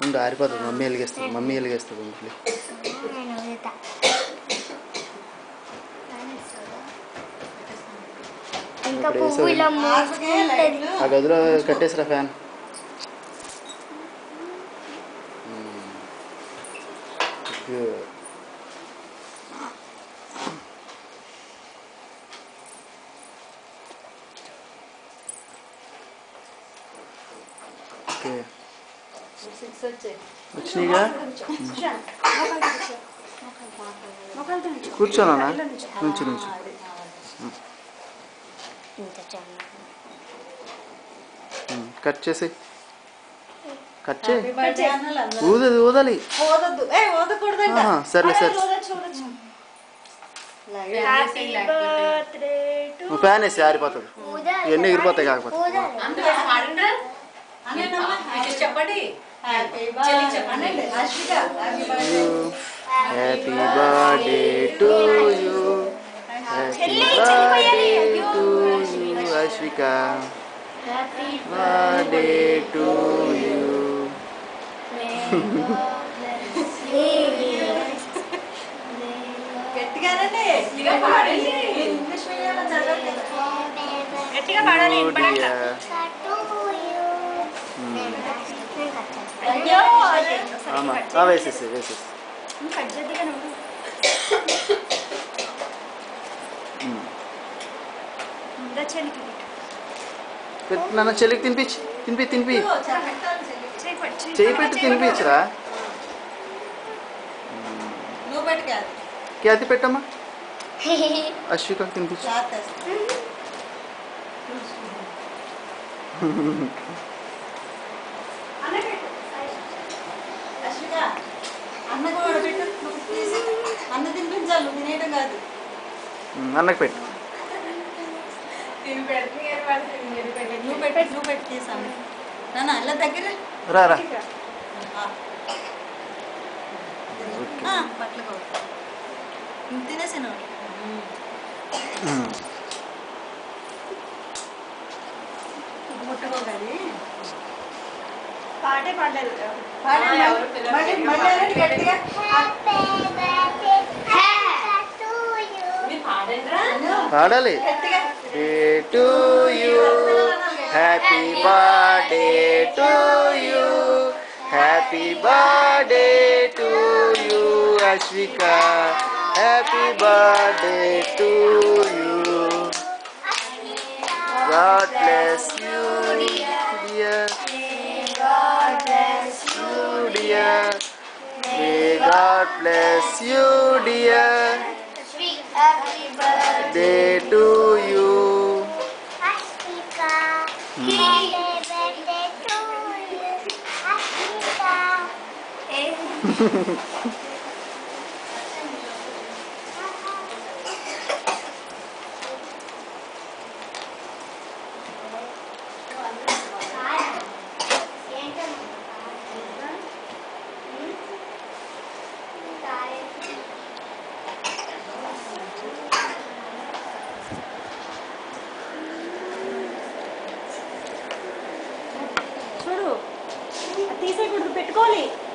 ఉండు ఆరిపోతుంది mummy వెలిగిస్తుంది mummy వెలిగిస్తుంది ఉండు నేను ఊదుతా. ఇంకా ఇప్పుడు పువ్వు ఇలా ఆసకే మూసుకుంటది లైట్లు ఆ గదిలో కట్టేసిరా ఫ్యాన్ గుడ్ ఓకే సిక్స్ వచ్చాయి వచ్చినాయిగా కూర్చోనా నుంచి నుంచి ఇంత చాలా ఉమ్, కట్ చేసి కట్ చేయి హ్యాపీ బర్త్డే అనాలి అందరూ. ఊదది ఊదాలి ఓదొద్దు ఏ ఓదకూడదంట ఆహా, సర్లే, అరే, సరే. ఓదొచ్చు, ఓదొచ్చు. లాగే. హ్యాపీ బర్త్డే టు ఫ్యాన్ వేసి ఆరిపోతుంది ఇవన్నీ ఎగిరిపోతాయి కాకపోతే అనేనమ్మా, చెప్పండి హ్యాపీ బర్త్డే. అనండి, Ashvika, happy birthday. Happy birthday to you happy birthday to you Ashvika happy birthday to you గట్టిగానండి ఇంగ్లీష్ మీడియంలో చదవాలి కదా. గట్టిగా పాడాలి అయ్యో ఆమా ఆ, వేసేసి వేసేసి ఉమ్. పెట్టు, నాన్న చెల్లికి తినిపించి తినిపి తినిపి ఇదిగో, చెప్పండి, చెల్లి. చేయి పెట్టి తినిపించరా నువ్వు పెట్టుకా ఖ్యాతి పెట్టమ్మా అశ్విక తినిపించు క్లాత్ వేస్తా. అశ్విక అన్న కూడా పెట్టు నువ్వు తీసి అన్న తినిపించాలి నువ్వు తినేయడం కాదు ఉమ్, అన్నకి పెట్టు తిని పెడితే ఏం పడుతుంది మీరు పెట్టండి. నువ్వు పెట్టు నువ్వు పెట్టి తీసాను నాన్న అల్ల దగ్గర రా రా ఆ, బట్టలు కావాలి నువ్వు తినేసాను ఉమ్. ముట్టుకోగలి పాటే పాడలేదు పాడండి, ఎవరు పిల్లలు మళ్ళీ గట్టిగా మళ్ళీ అనండి గట్టిగా మీరు పాడండిరా పాడాలి గట్టిగా to you happy birthday to you happy birthday to you Ashvika happy birthday to you God bless you dear you dear may god bless you dear day to you చూడు తీసేయకూడదు పెట్టుకోవాలి